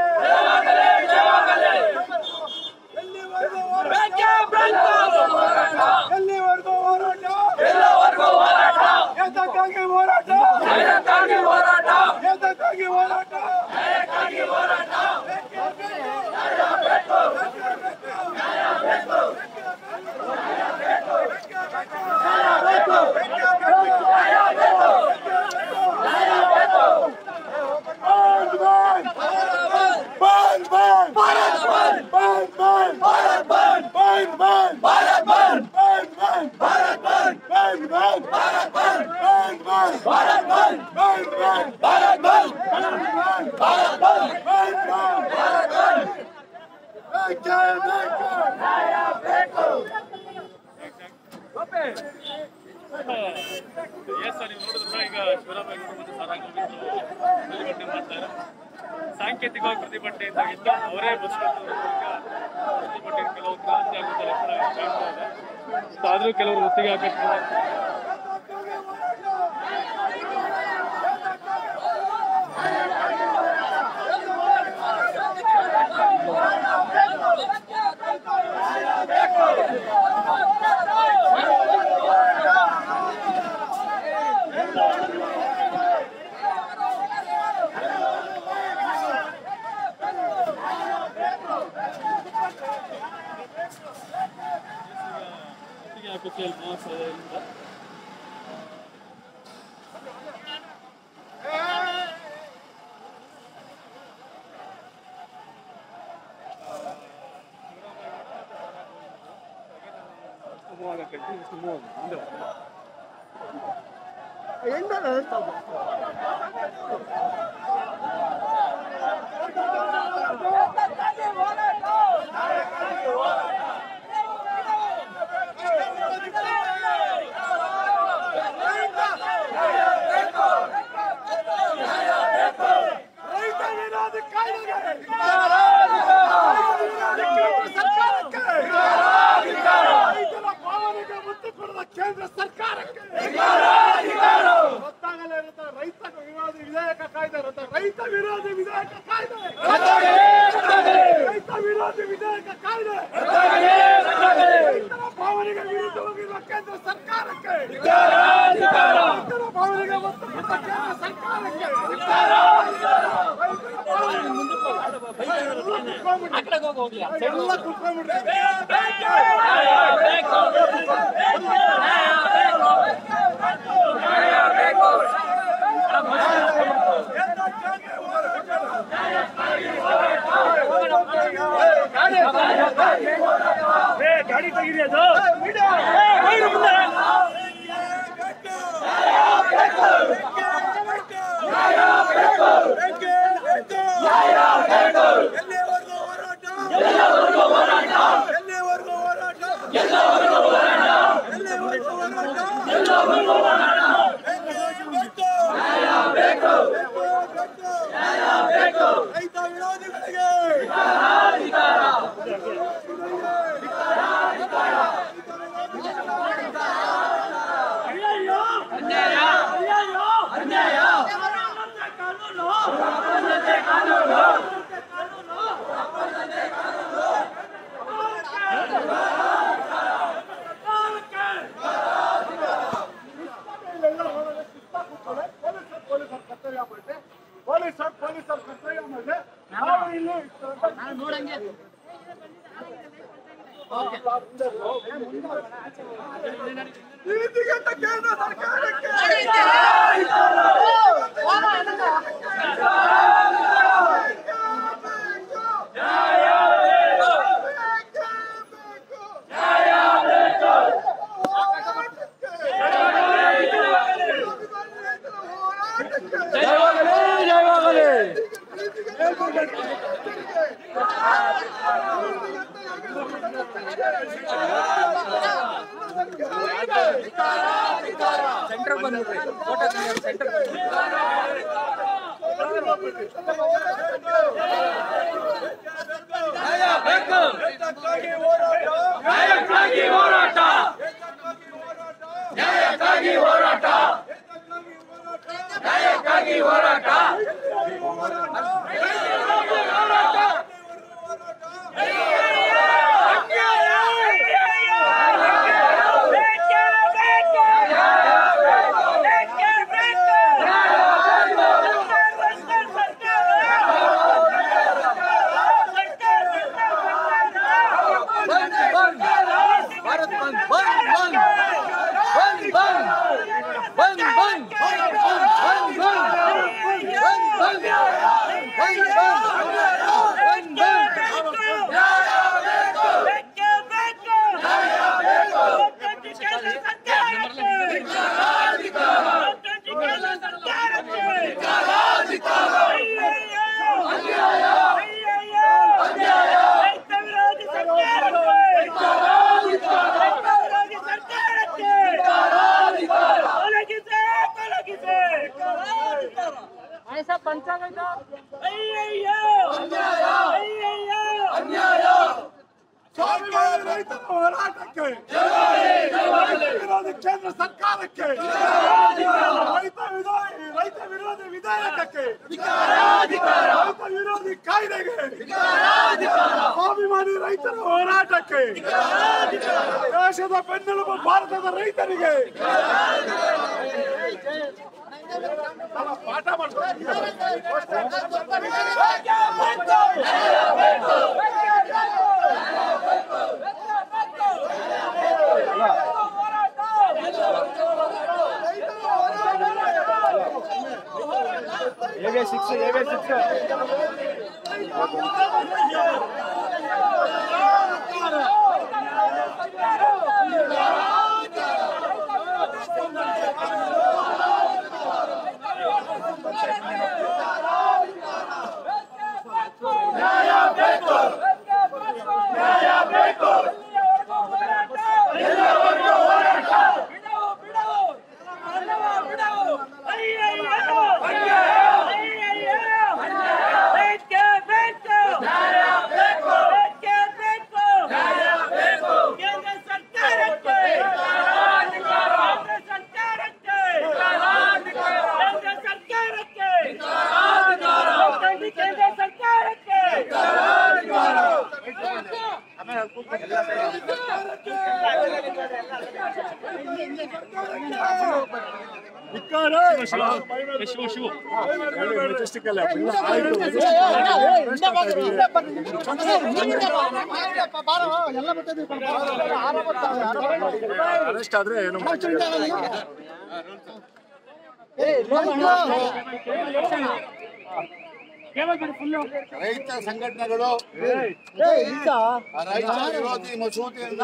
ಎಲ್ಲಿವರೆಗೂ ಹೋರಾಟ ಎಲ್ಲಿವರೆಗೂ ಹೋರಾಟ ಎದಕ್ಕಾಗಿ ಹೋರಾಟ ಎದಕ್ಕಾಗಿ ಹೋರಾಟ ಎಸ್ ನೀವು ನೋಡಿದ್ರೆ ಈಗ ಶಿವರಾಮೇಗೌಡ ಮತ್ತು ಸಾರಾಂಗರು ಪ್ರತಿಭಟನೆ ಮಾಡ್ತಾರೆ ಸಾಂಕೇತಿಕವಾಗಿ ಪ್ರತಿಭಟನೆಯಿಂದ ಇದ್ದು ಅವರೇ ಬಸ್ ಪ್ರತಿಭಟನೆ ಕೆಲವು ಅಂತ್ಯ ಆಗುತ್ತಾರೆ ಕೂಡ ಕಾಣ್ತಾ ಇದೆ. So, ಆದ್ರೂ ಕೆಲವರು ಒತ್ತಿಗೆ ಹಾಕಕ್ಕೆ ಒತ್ತಿಗೆ ಹಾಕಕ್ಕೆ ಅಲ್ಲಿ ಮಾಸ್ ಇಲ್ಲ ರೈತ ವಿರೋಧಿ ಕಾಯ್ದೆಗೆ ಸರ್ಕಾರಕ್ಕೆ ರೈತರ ಭಾವನೆಗೆ ಒತ್ತು ಕೊಡದ ಕೇಂದ್ರ ಸರ್ಕಾರಕ್ಕೆ ಗೊತ್ತಾಗಲೇ ಇರುತ್ತೆ ರೈತ ವಿರೋಧಿ ವಿಧೇಯಕ ಕಾಯ್ದೆ ಇರುತ್ತೆ ರೈತ ವಿರೋಧಿ ವಿಧೇಯಕ ಕಾಯ್ದೆ ರೈತ ವಿರೋಧಿ ವಿಧೇಯಕ ಕಾಯ್ದೆ ರೈತರ ಭಾವನೆಗೆ ವಿರುದ್ಧವಾಗಿರುವ ಕೇಂದ್ರ ಸರ್ಕಾರಕ್ಕೆ ರೈತರ ಭಾವನೆಗೆ ಒತ್ತು ಕೊಡದ ಕೇಂದ್ರ ಸರ್ಕಾರಕ್ಕೆ ಎಲ್ಲ ಕುತ್ಕೊಂಡ್ಬಿಡ್ತಾರೆ ಇಲ್ಲೆಲ್ಲ ಹೋದರೆ ಶಿಸ್ತ ಕೂತ್ಕೊಳ್ಳೆ. ಪೊಲೀಸರು ಪೊಲೀಸರು ಕರ್ತವ್ಯ ಮಾಡ್ಲಿ. ಪೊಲೀಸರು ಪೊಲೀಸರು ಕರ್ತವ್ಯ ಮಾಡ್ಲಿ. ನಾವು ಇಲ್ಲಿ ನೀತಿಗೆಟ್ಟ ಕೇಂದ್ರ ಸರ್ಕಾರಕ್ಕೆ ऐसा पंचांग ಸ್ವಾಭಿಮಾನಿ ರೈತರ ಹೋರಾಟಕ್ಕೆ ವಿರೋಧಿ ಕೇಂದ್ರ ಸರ್ಕಾರಕ್ಕೆ ರೈತ ವಿರೋಧಿ ರೈತ ವಿರೋಧಿ ವಿಧೇಯಕಕ್ಕೆ ರೈತ ವಿರೋಧಿ ಕಾಯ್ದೆಗೆ ಸ್ವಾಭಿಮಾನಿ ರೈತರ ಹೋರಾಟಕ್ಕೆ ದೇಶದ ಬೆನ್ನೆಲುಬು ಭಾರತದ ರೈತರಿಗೆ ಅಲ್ಲ, ಪಾಠ ಮಾಡ್ತಾರೆ Yeah. ಅರೆಸ್ಟ್ ಆದ್ರೆ ಏನು ರೈತ ಸಂಘಟನೆಗಳು ಆ ರೈತ ವಿರೋಧಿ ಮಸೂದೆಯನ್ನ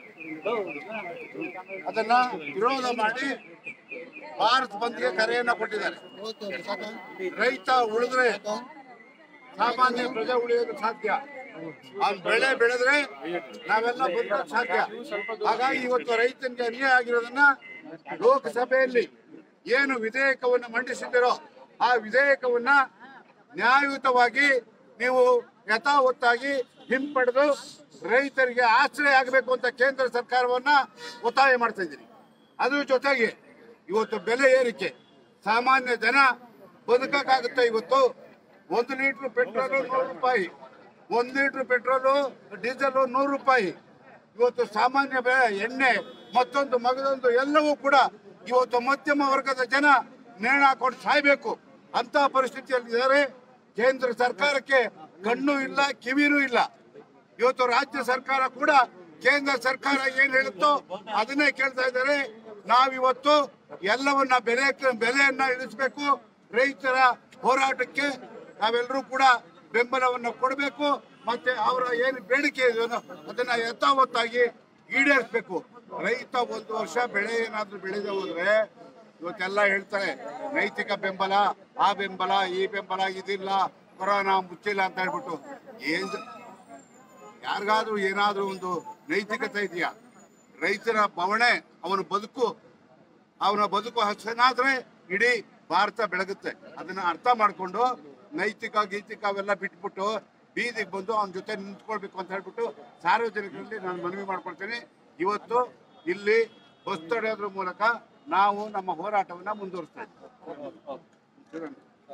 ಅದನ್ನ ವಿರೋಧ ಮಾಡಿ ಭಾರತ್ ಬಂದ್ಗೆ ಕರೆಯನ್ನ ಕೊಟ್ಟಿದ್ದಾರೆ ರೈತ ಉಳಿದ್ರೆ ಸಾಮಾನ್ಯ ಪ್ರಜೆ ಉಳಿಯೋದು ಸಾಧ್ಯ ಅವ್ನ್ ಬೆಳೆ ಬೆಳೆದ್ರೆ ನಾವೆಲ್ಲ ಬದುಕೋದು ಸಾಧ್ಯ ಹಾಗಾಗಿ ಇವತ್ತು ರೈತನಿಗೆ ಅನ್ಯಾಯ ಆಗಿರೋದನ್ನ ಲೋಕಸಭೆಯಲ್ಲಿ ಏನು ವಿಧೇಯಕವನ್ನು ಮಂಡಿಸಿದಿರೋ ಆ ವಿಧೇಯಕವನ್ನ ನ್ಯಾಯಯುತವಾಗಿ ನೀವು ಯಥಾವತ್ತಾಗಿ ಹಿಂಪಡೆದು ರೈತರಿಗೆ ಆಶ್ರಯ ಆಗಬೇಕು ಅಂತ ಕೇಂದ್ರ ಸರ್ಕಾರವನ್ನ ಒತ್ತಾಯ ಮಾಡ್ತಾ ಇದ್ದೀನಿ ಅದ್ರ ಜೊತೆಗೆ ಇವತ್ತು ಬೆಲೆ ಏರಿಕೆ ಸಾಮಾನ್ಯ ಜನ ಬದುಕಕ್ಕಾಗುತ್ತೆ ಇವತ್ತು ಒಂದು ಲೀಟರ್ ಪೆಟ್ರೋಲು ನೂರು ರೂಪಾಯಿ ಒಂದು ಲೀಟರ್ ಪೆಟ್ರೋಲು ಡೀಸೆಲ್ ನೂರು ರೂಪಾಯಿ ಇವತ್ತು ಸಾಮಾನ್ಯ ಬೆಳೆ ಎಣ್ಣೆ ಮತ್ತೊಂದು ಮಗದೊಂದು ಎಲ್ಲವೂ ಕೂಡ ಇವತ್ತು ಮಧ್ಯಮ ವರ್ಗದ ಜನ ನೇಣ ಹಾಕೊಂಡು ಸಾಯ್ಬೇಕು ಅಂತ ಪರಿಸ್ಥಿತಿಯಲ್ಲಿ ಇದ್ದಾರೆ ಕೇಂದ್ರ ಸರ್ಕಾರಕ್ಕೆ ಕಣ್ಣು ಇಲ್ಲ ಕಿವಿನೂ ಇಲ್ಲ ಇವತ್ತು ರಾಜ್ಯ ಸರ್ಕಾರ ಕೂಡ ಕೇಂದ್ರ ಸರ್ಕಾರ ಏನ್ ಹೇಳುತ್ತೋ ಅದನ್ನೇ ಕೇಳ್ತಾ ಇದ್ದಾರೆ ನಾವಿವತ್ತು ಎಲ್ಲವನ್ನ ಬೆಲೆ ಬೆಲೆಯನ್ನ ಇಳಿಸಬೇಕು ರೈತರ ಹೋರಾಟಕ್ಕೆ ನಾವೆಲ್ಲರೂ ಕೂಡ ಬೆಂಬಲವನ್ನು ಕೊಡಬೇಕು ಮತ್ತೆ ಅವರ ಏನು ಬೇಡಿಕೆ ಇದೆಯೋ ಅದನ್ನ ಯಥಾವತ್ತಾಗಿ ಈಡೇರಿಸಬೇಕು ರೈತ ಒಂದು ವರ್ಷ ಬೆಳೆ ಏನಾದ್ರೂ ಬೆಳೆದ ಹೋದ್ರೆ ಇವತ್ತೆಲ್ಲ ಹೇಳ್ತಾರೆ ನೈತಿಕ ಬೆಂಬಲ ಆ ಬೆಂಬಲ ಈ ಬೆಂಬಲ ಇದಿಲ್ಲ ಕೊರೋನಾ ಮುಚ್ಚಿಲ್ಲ ಅಂತ ಹೇಳ್ಬಿಟ್ಟು ಏನ್ ಯಾರಿಗಾದ್ರೂ ಏನಾದ್ರೂ ಒಂದು ನೈತಿಕತೆ ಇದೆಯಾ ರೈತರ ಬವಣೆ ಅವನ ಬದುಕು ಅವನ ಬದುಕು ಹಸನಾದ್ರೆ ಇಡೀ ಭಾರತ ಬೆಳಗುತ್ತೆ ಅದನ್ನ ಅರ್ಥ ಮಾಡ್ಕೊಂಡು ನೈತಿಕ ಗೀತಿಕ ಅವೆಲ್ಲ ಬಿಟ್ಬಿಟ್ಟು ಬೀದಿಗೆ ಬಂದು ಅವನ ಜೊತೆ ನಿಂತ್ಕೊಳ್ಬೇಕು ಅಂತ ಹೇಳ್ಬಿಟ್ಟು ಸಾರ್ವಜನಿಕರಲ್ಲಿ ನಾನು ಮನವಿ ಮಾಡ್ಕೊಳ್ತೇನೆ ಇವತ್ತು ಇಲ್ಲಿ ಬಸ್ ತಡೆಯೋದ್ರ ಮೂಲಕ ನಾವು ನಮ್ಮ ಹೋರಾಟವನ್ನ ಮುಂದುವರಿಸ್ತಾ ಇದ್ದೀವಿ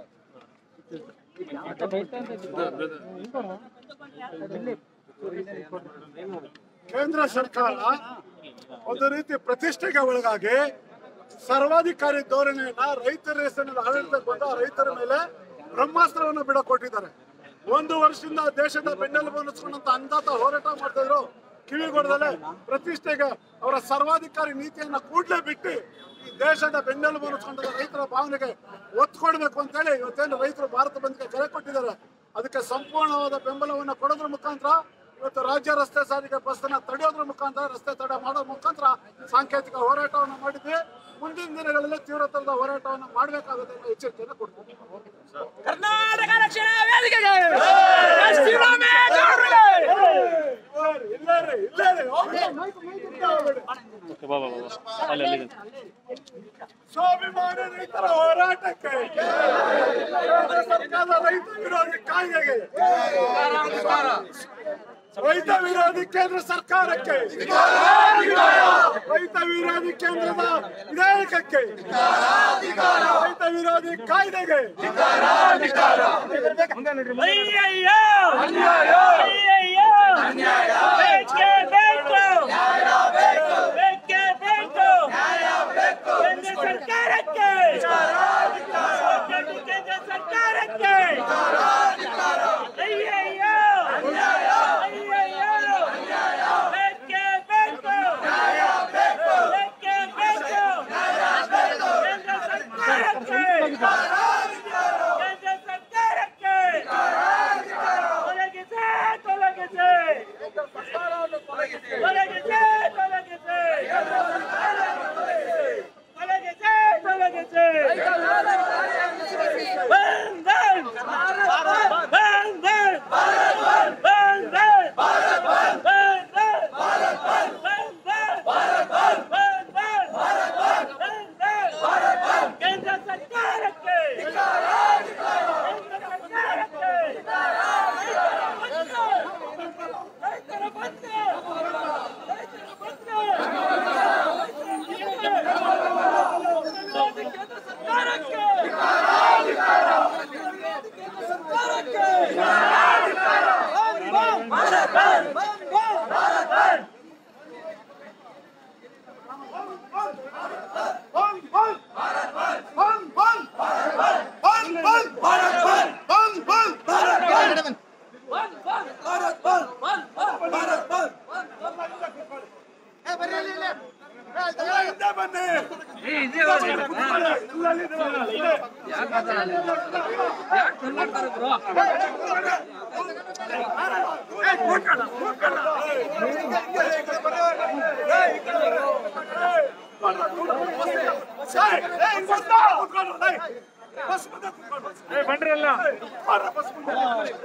ಕೇಂದ್ರ ಸರ್ಕಾರ ಒಂದು ರೀತಿ ಪ್ರತಿಷ್ಠೆಗೆ ಒಳಗಾಗಿ ಸರ್ವಾಧಿಕಾರಿ ಧೋರಣೆಯನ್ನ ರೈತರ ಹೆಸರಿನಲ್ಲಿ ಆಡಳಿತಕ್ಕೆ ಬಂದು ಆ ರೈತರ ಮೇಲೆ ಬ್ರಹ್ಮಾಸ್ತ್ರವನ್ನು ಬಿಡ ಕೊಟ್ಟಿದ್ದಾರೆ ಒಂದು ವರ್ಷದಿಂದ ದೇಶದ ಬೆನ್ನೆಲುಬು ಅನ್ನಿಸ್ಕೊಂಡಂತ ಅಂದಾತ ಹೋರಾಟ ಮಾಡ್ತಿದ್ರು ಕಿವಿಗೊಡದಲೆ ಪ್ರತಿಷ್ಠೆಗೆ ಅವರ ಸರ್ವಾಧಿಕಾರಿ ನೀತಿಯನ್ನ ಕೂಡಲೇ ಬಿಟ್ಟು ಈ ದೇಶದ ಬೆನ್ನೆಲುಬು ಅನ್ನಿಸ್ಕೊಂಡ ರೈತರ ಭಾವನೆಗೆ ಒತ್ತು ಕೊಡಬೇಕು ಅಂತೇಳಿ ಇವತ್ತೇನು ರೈತರು ಭಾರತ ಬಂದ್ಗೆ ಕರೆ ಕೊಟ್ಟಿದ್ದಾರೆ ಅದಕ್ಕೆ ಸಂಪೂರ್ಣವಾದ ಬೆಂಬಲವನ್ನು ಕೊಡೋದ್ರ ಮುಖಾಂತರ ಇವತ್ತು ರಾಜ್ಯ ರಸ್ತೆ ಸಾರಿಗೆ ಬಸ್ ಅನ್ನ ತಡೆಯೋದ್ರ ಮುಖಾಂತರ ರಸ್ತೆ ತಡೆ ಮಾಡೋ ಮುಖಾಂತರ ಸಾಂಕೇತಿಕ ಹೋರಾಟವನ್ನು ಮಾಡಿದ್ವಿ ಮುಂದಿನ ದಿನಗಳಲ್ಲಿ ತೀವ್ರತರದ ಹೋರಾಟವನ್ನು ಮಾಡಬೇಕಾಗುತ್ತೆ ಅನ್ನೋ ಎಚ್ಚರಿಕೆಯನ್ನು ಕೊಡ್ತೀವಿ ಕರ್ನಾಟಕ ರಕ್ಷಣಾ ವೇದಿಕೆಗೆ ಎಸ್ ಶಿವರಾಮೇಗೌಡರಿಗೆ ಇಲ್ಲೇ ರೀ, ಇಲ್ಲೇ ರೀ. ಹೋಗ್ಲಿ, ಮೈಕ್ ಮೈಕ್ ಇಟ್ಕೊ ಹೋಗ್ಬೇಡಿ. ಸ್ವಾಭಿಮಾನಿ ರೈತರ ಹೋರಾಟಕ್ಕೆ ಕೇಂದ್ರ ಸರ್ಕಾರದ ರೈತ ವಿರೋಧಿ ಕಾಯ್ದೆಗೆ ರೈತ ವಿರೋಧಿ ಕೇಂದ್ರ ಸರ್ಕಾರಕ್ಕೆ ರೈತ ವಿರೋಧಿ ಕೇಂದ್ರದ ವಿಧೇಯಕಕ್ಕೆ ರೈತ ವಿರೋಧಿ ಕಾಯ್ದೆಗೆ ಅಯ್ಯಯ್ಯೋ ಅಯ್ಯಯ್ಯೋ ಬೇಕೇ ಬೇಕು ಬೇಕೇ ಬೇಕು ಕೇಂದ್ರ ಸರ್ಕಾರಕ್ಕೆ ಕೇಂದ್ರ ಸರ್ಕಾರಕ್ಕೆ ಅಯ್ಯಯ್ಯೋ ಅಯ್ಯಯ್ಯೋ ಬೇಕೇ ಬೇಕು ಬೇಕೇ ಬೇಕು ಕೇಂದ್ರ ಸರ್ಕಾರಕ್ಕೆ ಕೇಂದ್ರ ಸರ್ಕಾರಕ್ಕೆ ತೊಲಗಿಸಿ ತೊಲಗಿಸಿ ತೊಲಗಿಸಿ ತೊಲಗಿಸಿ ತೊಲಗಿಸಿ ತೊಲಗಿಸಿ ಬಂದ್ ಬಂದ್ ಬಸ್ ಮುಂದೆ ಕೂತ್ಕೊಳ್ಳಿ. ಬಂದ್ರಲ್ಲ ಬಾರ ಬಸ್ ಮುಂದೆ.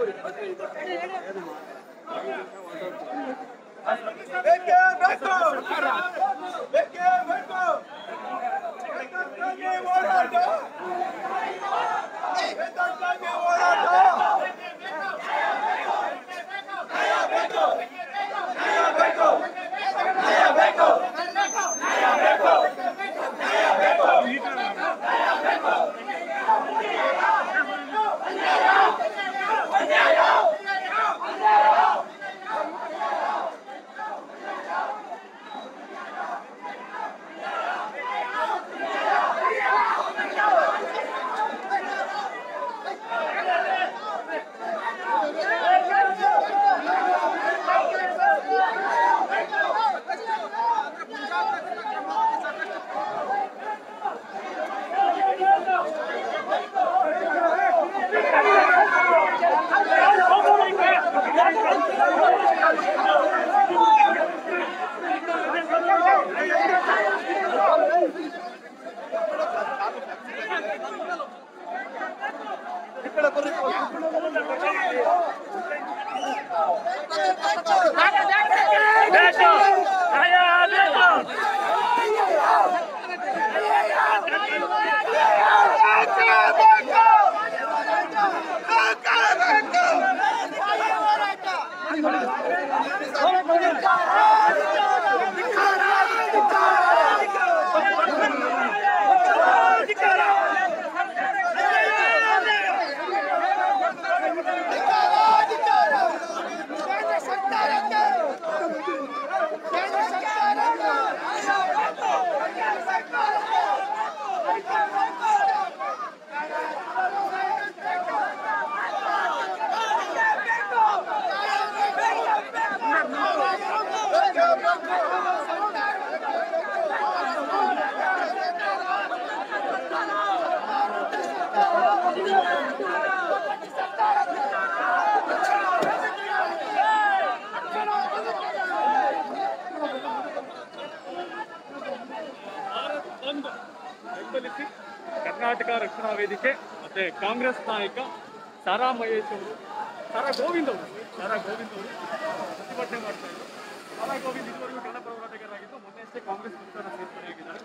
ಒಂದು ಬೆಂಬಲಿಸಿ ಕರ್ನಾಟಕ ರಕ್ಷಣಾ ವೇದಿಕೆ ಮತ್ತೆ ಕಾಂಗ್ರೆಸ್ ನಾಯಕ ಸಾರಾ ಮಹೇಶ್ ಅವರು ಸಾರಾ ಗೋವಿಂದ್ ಅವರು ಸಾರಾ ಗೋವಿಂದ್ ಅವರು ಪ್ರತಿಭಟನೆ ಮಾಡ್ತಾ ಇದ್ರು ಸಾರಾ ಗೋವಿಂದ್ ಇದುವರೆಗೂ ಕನ್ನಡ ಹೋರಾಟಗಾರರಾಗಿದ್ದು ಮೊನ್ನೆ ಅಷ್ಟೇ ಕಾಂಗ್ರೆಸ್ ಪಕ್ಷದ ಸೇರ್ಪಡೆಯಾಗಿದ್ದಾರೆ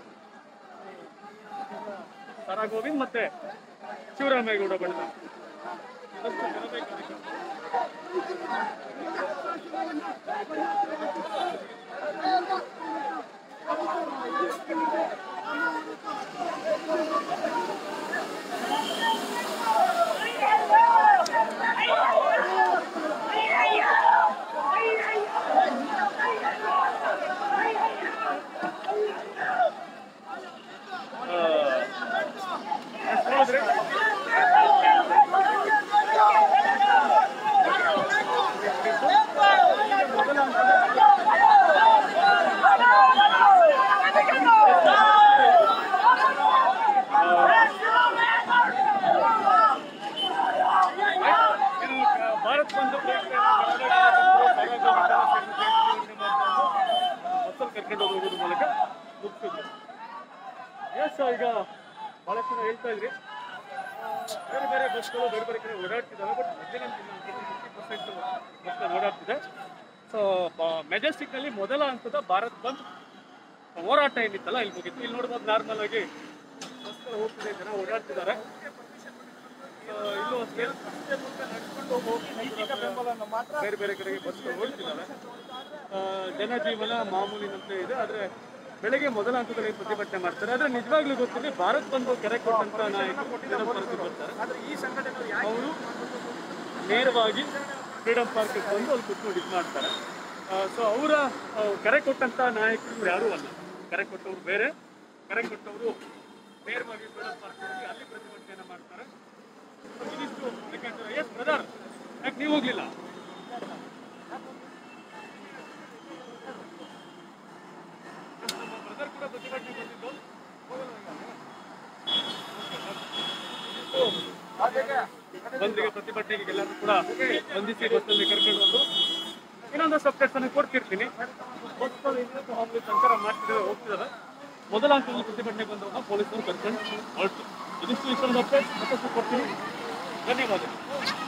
ಸಾರಾ ಗೋವಿಂದ್ ಮತ್ತೆ ಶಿವರಾಮೇಗೌಡ ಬಣ್ಣ ಅದಷ್ಟು ಜನತೆ ಕಾರ್ಯಕ್ರಮ ಎಷ್ಟು ಹೇಳಿದ್ರಿ? ಇದು ಕ- ಭಾರತ್ ಬಂಧು ಬಸ್ಸಲ್ಲಿ ಕರ್ಕೊಂಡು ಹೋಗೋದ್ರ ಮೂಲಕ ಮುಗಿಸಿದ್ರು ಎಸ್ ಈಗ ಬಹಳಷ್ಟು ಜನ ಹೇಳ್ತಾ ಇದ್ರಿ ಬೇರೆ ಬೇರೆ ಬಸ್ಗಳು ಬೇರೆ ಬೇರೆ ಕಡೆ ಓಡಾಡ್ತಿದ್ದಾವೆ ಬಟ್ ಫಿಫ್ಟಿ ಪರ್ಸೆಂಟ್ ಬಸ್ಗಳು ಓಡಾಡ್ತಿದೆ ಸೊ ಮೆಜೆಸ್ಟಿಕ್ನಲ್ಲಿ ಮೊದಲ ಹಂತದ ಭಾರತ್ ಬಂದ್ ಹೋರಾಟ ಏನಿತ್ತಲ್ಲ ಇಲ್ಲಿ ಮುಗಿತ್ತು ಇಲ್ಲಿ ನೋಡ್ಬೋದು ನಾರ್ಮಲ್ ಆಗಿ ಬಸ್ಗಳು ಹೋಗ್ತಿದೆ ಜನ ಓಡಾಡ್ತಿದ್ದಾರೆ ಆ, ಇಲ್ಲೂ ಅಷ್ಟೇ ರಸ್ತೆ ಮೂಲಕ ನಡ್ಕೊಂಡು ಹೋಗಿ ನೈತಿಕ ಬೆಂಬಲವನ್ನು ಮಾತ್ರ ಬೇರೆ ಬೇರೆ ಕಡೆಗೆ ಬಸ್ಗಳು ಹೋಗ್ತಿದ್ದಾವೆ ಆ, ಜನಜೀವನ ಮಾಮೂಲಿನಂತೆ ಇದೆ ಆದರೆ ಬೆಳಗ್ಗೆ ಮೊದಲ ಹಂತದಲ್ಲಿ ಪ್ರತಿಭಟನೆ ಮಾಡ್ತಾರೆ ಆದರೆ ನಿಜವಾಗ್ಲೂ ಗೊತ್ತಿದೆ ಭಾರತ್ ಬಂದು ಕರೆ ಕೊಟ್ಟಂತ ನಾಯಕರು ಫ್ರೀಡಂ ಪಾರ್ಕ್ ಬರ್ತಾರೆ ಆದರೆ ಈ ಸಂಘಟನೆ ಅವರು ನೇರವಾಗಿ ಫ್ರೀಡಂ ಪಾರ್ಕ್ ಬಂದು ಅಲ್ಲಿ ಕೂತ್ಕೊಂಡು ಇದು ಮಾಡ್ತಾರೆ ಸೊ ಅವರ ಕರೆ ಕೊಟ್ಟಂತ ನಾಯಕರು ಇವ್ರು ಯಾರೂ ಅಲ್ಲ ಕರೆ ಕೊಟ್ಟವರು ಬೇರೆ ಕರೆ ಕೊಟ್ಟವರು ನೇರವಾಗಿ ಫ್ರೀಡಂ ಪಾರ್ಕ್ ಹೋಗಿ ಅಲ್ಲಿ ಪ್ರತಿಭಟನೆಯನ್ನು ಮಾಡ್ತಾರೆ ಇದಿಷ್ಟು ಎಸ್ ಬ್ರದರ್ ಯಾಕೆ ನೀವು ಹೋಗ್ಲಿಲ್ಲ ನಮ್ಮ ಬ್ರದರ್ ಕೂಡ ಪ್ರತಿಭಟನೆ ಬಂದಿದ್ದು ಬಂದ್ರಿಗೆ ಪ್ರತಿಭಟನೆಗೆ ಎಲ್ಲರೂ ಕೂಡ ಬಂಧಿಸಿ ಬಸ್ಸಲ್ಲಿ ಕರ್ಕೊಂಡು ಹೋದ್ರು ಇನ್ನೊಂದಷ್ಟು ಅಪ್ಡೇಟ್ಸ್ ಅನ್ನು ಕೊಡ್ತಿರ್ತೀನಿ ಬಸ್ಗಳು ಇನ್ನೊಂದು ಮಾಮೂಲಿ ಸಂಚಾರ ಮಾಡ್ತಿದ್ದಾವೆ ಹೋಗ್ತಿದ್ದಾವೆ ಮೊದಲ ಹಂತದಲ್ಲಿ ಪ್ರತಿಭಟನೆ ಬಂದವನ್ನ ಪೊಲೀಸರು ಕರ್ಕೊಂಡು ಹೊರಟು ಇದಿಷ್ಟು ಈ ಸಲದ ಅಪ್ಡೇಟ್ ಮತ್ತಷ್ಟು ಕೊಡ್ತೀನಿ ಧನ್ಯವಾದ